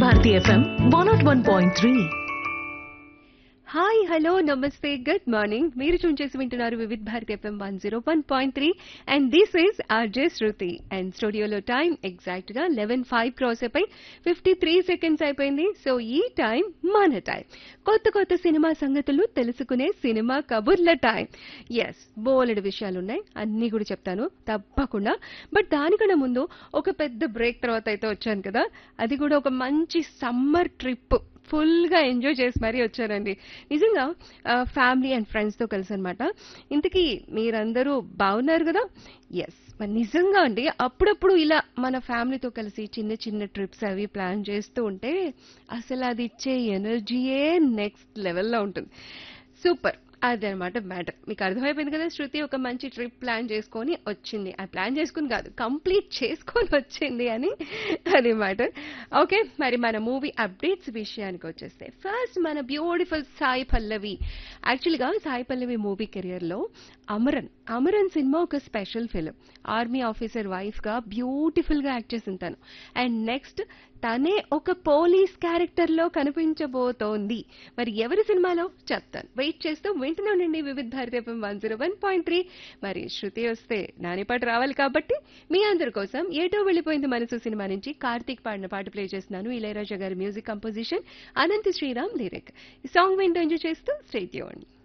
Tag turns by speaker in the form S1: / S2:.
S1: Bharati FM one naught one point three
S2: hi hello namaste good morning మీరు tune చేసి వింటున్నారు Vividh Bharati FM one zero one point three and this is RJ Shruti and స్టూడియోలో time exact గా eleven five cross అయిపోయి fifty three seconds అయిపోయింది so ఈ time మన time కొత్త కొత్త సినిమా సంగతులు తెలుసుకునే సినిమా కబుర్ల టైం ఎస్ బోలెడు విషయాలు ఉన్నాయి అన్నీ కూడా చెప్తాను తప్పకుండా బట్ దానికన్నా ముందు ఒక పెద్ద బ్రేక్ తర్వాత అయితే వచ్చాను కదా అది కూడా ఒక మంచి సమ్మర్ ట్రిప్ ఫుల్గా ఎంజాయ్ చేసి మరీ వచ్చారండి నిజంగా ఫ్యామిలీ అండ్ ఫ్రెండ్స్తో కలిసి అనమాట ఇంతకీ మీరందరూ బాగున్నారు కదా ఎస్ మరి నిజంగా అండి అప్పుడప్పుడు ఇలా మన ఫ్యామిలీతో కలిసి చిన్న చిన్న ట్రిప్స్ అవి ప్లాన్ చేస్తూ ఉంటే అసలు అది ఇచ్చే ఎనర్జీయే నెక్స్ట్ లెవెల్లో ఉంటుంది సూపర్ అదనమాట మ్యాటర్ మీకు అర్థమైపోయింది కదా శృతి ఒక మంచి ట్రిప్ ప్లాన్ చేసుకొని వచ్చింది ఆ ప్లాన్ చేసుకుని కాదు కంప్లీట్ చేసుకొని వచ్చింది అని అది మ్యాటర్ ఓకే మరి మన మూవీ అప్డేట్స్ విషయానికి వచ్చేస్తే ఫస్ట్ మన బ్యూటిఫుల్ సాయి పల్లవి యాక్చువల్గా సాయి పల్లవి మూవీ కెరియర్లో అమరన్ అమరన్ సినిమా ఒక స్పెషల్ ఫిలిం ఆర్మీ ఆఫీసర్ వైఫ్గా బ్యూటిఫుల్గా యాక్ట్ చేసింది తను అండ్ నెక్స్ట్ తనే ఒక పోలీస్ క్యారెక్టర్లో కనిపించబోతోంది మరి ఎవరి సినిమాలో చెప్తాను వెయిట్ చేస్తూ వింటూనే ఉండండి Vividh Bharati FM one zero one point three మరి శృతి వస్తే నానిపాట రావాలి కాబట్టి మీ అందరి కోసం ఏటో వెళ్ళిపోయింది మనసు సినిమా నుంచి కార్తీక్ పాడిన పాట ప్లే చేస్తున్నాను ఇళయరాజా గారి music composition Anantha Sriram lyric ఈ సాంగ్ వింటూ ఎంజాయ్ చేస్తూ స్టేట్ చేయండి